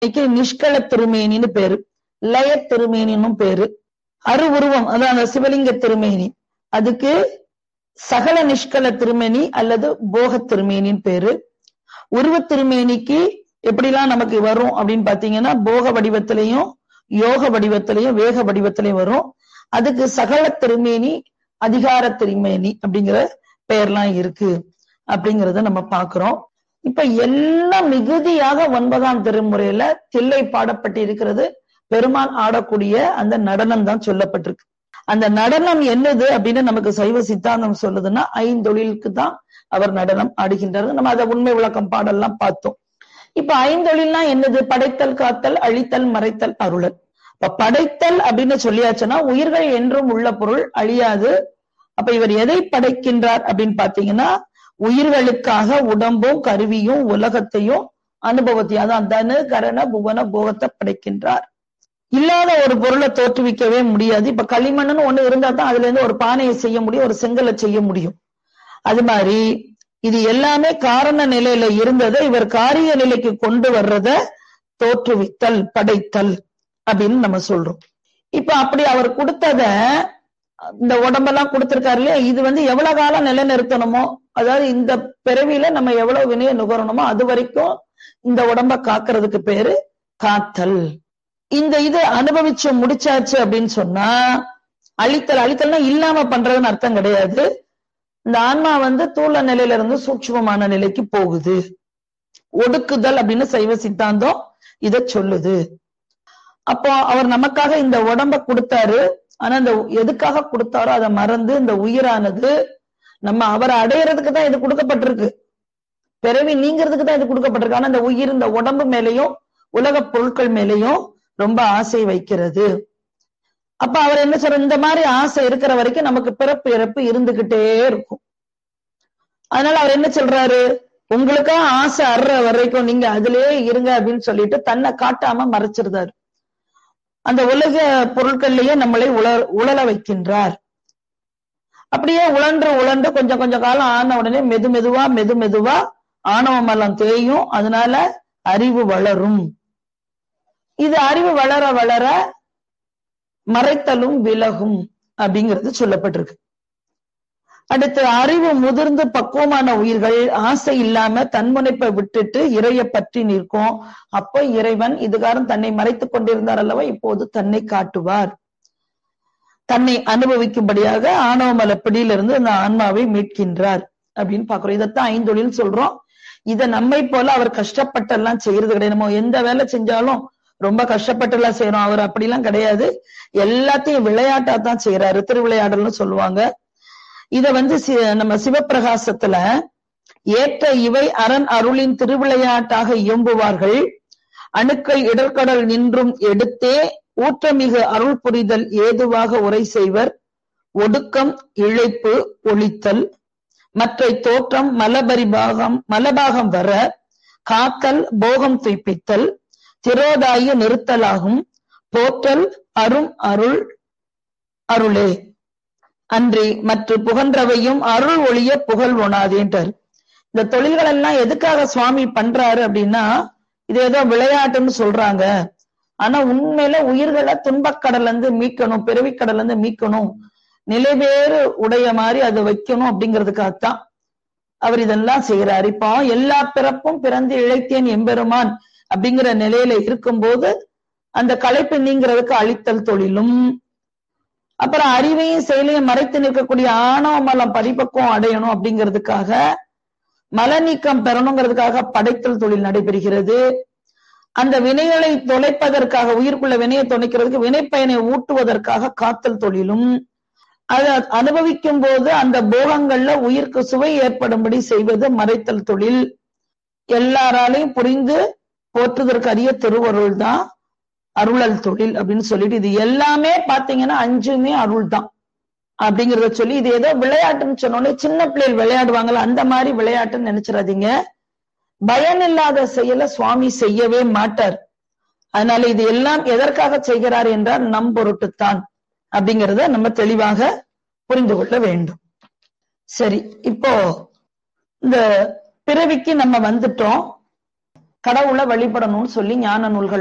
இன்னைக்கு நிஷ்கல திருமேனின்னு பேரு லய திருமேனின்னும் பேரு அரு உருவம் அதான் அந்த சிவலிங்க திருமேனி அதுக்கு சகல நிஷ்கல திருமேனி அல்லது போக திருமேனின்னு பேரு உருவ திருமேனிக்கு எப்படிலாம் நமக்கு வரும் அப்படின்னு பாத்தீங்கன்னா போக வடிவத்திலையும் யோக வடிவத்திலையும் வேக வடிவத்திலையும் வரும் அதுக்கு சகல திருமேனி அதிகார திருமேனி அப்படிங்கிற பெயர்லாம் இருக்கு அப்படிங்கறத நம்ம பாக்குறோம் இப்ப எல்லாம் மிகுதியாக ஒன்பதாம் திருமுறையில தில்லை பாடப்பட்டு இருக்கிறது பெருமான் ஆடக்கூடிய அந்த நடனம் தான் சொல்லப்பட்டிருக்கு அந்த நடனம் என்னது அப்படின்னு நமக்கு சைவ சித்தாந்தம் சொல்லுதுன்னா ஐந்தொழிலுக்கு தான் அவர் நடனம் ஆடுகின்றார் நம்ம அதை உண்மை விளக்கம் பாடல்லாம் பார்த்தோம் இப்ப ஐந்தொழில்னா என்னது படைத்தல் காத்தல் அழித்தல் மறைத்தல் அருளல் இப்ப படைத்தல் அப்படின்னு சொல்லியாச்சுன்னா உயிர்கள் என்றும் உள்ள பொருள் அழியாது அப்ப இவர் எதை படைக்கின்றார் அப்படின்னு பாத்தீங்கன்னா உயிர்களுக்காக உடம்பும் கருவியும் உலகத்தையும் அனுபவத்தையும் அதான் தனு கரண புவன போகத்தை படைக்கின்றார் இல்லாத ஒரு பொருளை தோற்றுவிக்கவே முடியாது இப்ப களிமண்ணுன்னு ஒண்ணு இருந்தா தான் அதுல இருந்து ஒரு பானையை செய்ய முடியும் ஒரு செங்கலை செய்ய முடியும் அது மாதிரி இது எல்லாமே காரண நிலையில இருந்ததை இவர் காரிய நிலைக்கு கொண்டு வர்றத தோற்றுவித்தல் படைத்தல் அப்படின்னு நம்ம சொல்றோம் இப்ப அப்படி அவர் கொடுத்தத இந்த உடம்பெல்லாம் கொடுத்திருக்காரு இல்லையா இது வந்து எவ்வளவு காலம் நிலைநிறுத்தணுமோ அதாவது இந்த பிறவியில நம்ம எவ்வளவு வினையை நுகரணுமோ அது வரைக்கும் இந்த உடம்ப காக்கிறதுக்கு பேரு காத்தல் இந்த இது அனுபவிச்சு முடிச்சாச்சு அப்படின்னு சொன்னா அழித்தல் அழித்தல்னா இல்லாம பண்றதுன்னு அர்த்தம் கிடையாது இந்த ஆன்மா வந்து தூள நிலையில இருந்து சூட்சுமமான நிலைக்கு போகுது ஒடுக்குதல் அப்படின்னு சைவ சித்தாந்தம் இத சொல்லுது அப்போ அவர் நமக்காக இந்த உடம்ப கொடுத்தாரு ஆனா இந்த எதுக்காக கொடுத்தாரோ அதை மறந்து இந்த உயிரானது நம்ம அவரை அடையறதுக்கு தான் இது கொடுக்கப்பட்டிருக்கு பிறவி நீங்கிறதுக்கு தான் இது கொடுக்கப்பட்டிருக்கு ஆனா இந்த உயிர் இந்த உடம்பு மேலையும் உலக பொருட்கள் மேலையும் ரொம்ப ஆசை வைக்கிறது அப்ப அவர் என்ன சொல்ற இந்த மாதிரி ஆசை இருக்கிற வரைக்கும் நமக்கு பிறப்பு இறப்பு இருந்துகிட்டே இருக்கும் அதனால அவர் என்ன சொல்றாரு உங்களுக்கா ஆசை அற வரைக்கும் நீங்க அதுலயே இருங்க அப்படின்னு சொல்லிட்டு தன்னை காட்டாம மறைச்சிருந்தாரு அந்த உலக பொருட்கள்லயே நம்மளை உல உழல வைக்கின்றார் அப்படியே உழன்று உழன்று கொஞ்சம் கொஞ்சம் காலம் ஆன உடனே மெது மெதுவா மெது மெதுவா ஆணவம் எல்லாம் தேயும் அதனால அறிவு வளரும் இது அறிவு வளர வளர மறைத்தலும் விலகும் அப்படிங்கிறது சொல்லப்பட்டிருக்கு அடுத்து அறிவு முதிர்ந்து பக்குவமான உயிர்கள் ஆசை இல்லாம தன்முனைப்பை விட்டுட்டு இறைய பற்றி நிற்கும் அப்போ இறைவன் இதுகாரம் தன்னை மறைத்துக் கொண்டிருந்தார் அல்லவா இப்போது தன்னை காட்டுவார் தன்னை அனுபவிக்கும்படியாக ஆணவமல பிடியிலிருந்து அந்த ஆன்மாவை மீட்கின்றார் அப்படின்னு பாக்குறோம் இதைத்தான் ஐந்தொழில் சொல்றோம் இத நம்மை போல அவர் கஷ்டப்பட்டெல்லாம் செய்யறது கிடையாது நம்ம எந்த வேலை செஞ்சாலும் ரொம்ப கஷ்டப்பட்டு எல்லாம் செய்யறோம் அவர் அப்படிலாம் கிடையாது எல்லாத்தையும் விளையாட்டா தான் செய்யறாரு திருவிளையாடல்னு சொல்லுவாங்க இத வந்து நம்ம சிவப்பிரகாசத்துல ஏற்ற இவை அரண் அருளின் திருவிளையாட்டாக இயம்புவார்கள் அணுக்கள் இடர்கடல் நின்றும் எடுத்தே ஊற்றமிகு அருள் புரிதல் ஏதுவாக உரை செய்வர் ஒடுக்கம் இழைப்பு ஒளித்தல் மற்ற தோற்றம் மலபரிபாகம் மலபாகம் வர காத்தல் போகம் துய்ப்பித்தல் திரோதாய நிறுத்தலாகும் போற்றல் அரும் அருள் அருளே அன்றி மற்ற புகன்றவையும் அருள் ஒளிய புகழ் ஒணாதேன்றார் இந்த தொழில்கள் எல்லாம் எதுக்காக சுவாமி பண்றாரு அப்படின்னா இது ஏதோ விளையாட்டுன்னு சொல்றாங்க ஆனா உண்மையில உயிர்களை துன்பக்கடல்ல இருந்து மீட்கணும் பிறவிக்கடல்ல இருந்து மீட்கணும் நிலைவேறு உடைய மாதிரி அதை வைக்கணும் அப்படிங்கிறதுக்காகத்தான் அவர் இதெல்லாம் செய்யறாரு இப்போ எல்லா பிறப்பும் பிறந்து இழைத்தேன் எம்பெருமான் அப்படிங்கிற நிலையில இருக்கும்போது அந்த களைப்பு நீங்கிறதுக்கு அழித்தல் தொழிலும் அப்புறம் அறிவையும் செயலையும் மறைத்து நிற்கக்கூடிய ஆணவ மலம் பரிபக்குவம் அடையணும் அப்படிங்கிறதுக்காக மல நீக்கம் பெறணுங்கிறதுக்காக படைத்தல் தொழில் நடைபெறுகிறது அந்த வினைகளை தொலைப்பதற்காக உயிர்க்குள்ள வினையை தொலைக்கிறதுக்கு வினைப்பயனை ஊட்டுவதற்காக காத்தல் தொழிலும் அதை அனுபவிக்கும் போது அந்த போகங்கள்ல உயிருக்கு சுவை ஏற்படும்படி செய்வது மறைத்தல் தொழில் எல்லாராலையும் புரிந்து போற்றுவதற்கு அரிய திருவருள் தான் அருளல் தொழில் அப்படின்னு சொல்லிட்டு இது எல்லாமே பாத்தீங்கன்னா அஞ்சுமே அருள் தான் அப்படிங்கறத சொல்லி இது ஏதோ விளையாட்டுன்னு சொன்னோன்னே சின்ன பிள்ளைகள் விளையாடுவாங்கல்ல அந்த மாதிரி விளையாட்டுன்னு நினைச்சிடாதீங்க பயன் இல்லாத செயலை சுவாமி செய்யவே மாட்டார் அதனால இது எல்லாம் எதற்காக செய்கிறார் என்றால் நம் பொருட்டுத்தான் அப்படிங்கிறத நம்ம தெளிவாக புரிந்து கொள்ள வேண்டும் சரி இப்போ இந்த பிறவிக்கு நம்ம வந்துட்டோம் கடவுளை வழிபடணும்னு சொல்லி ஞான நூல்கள்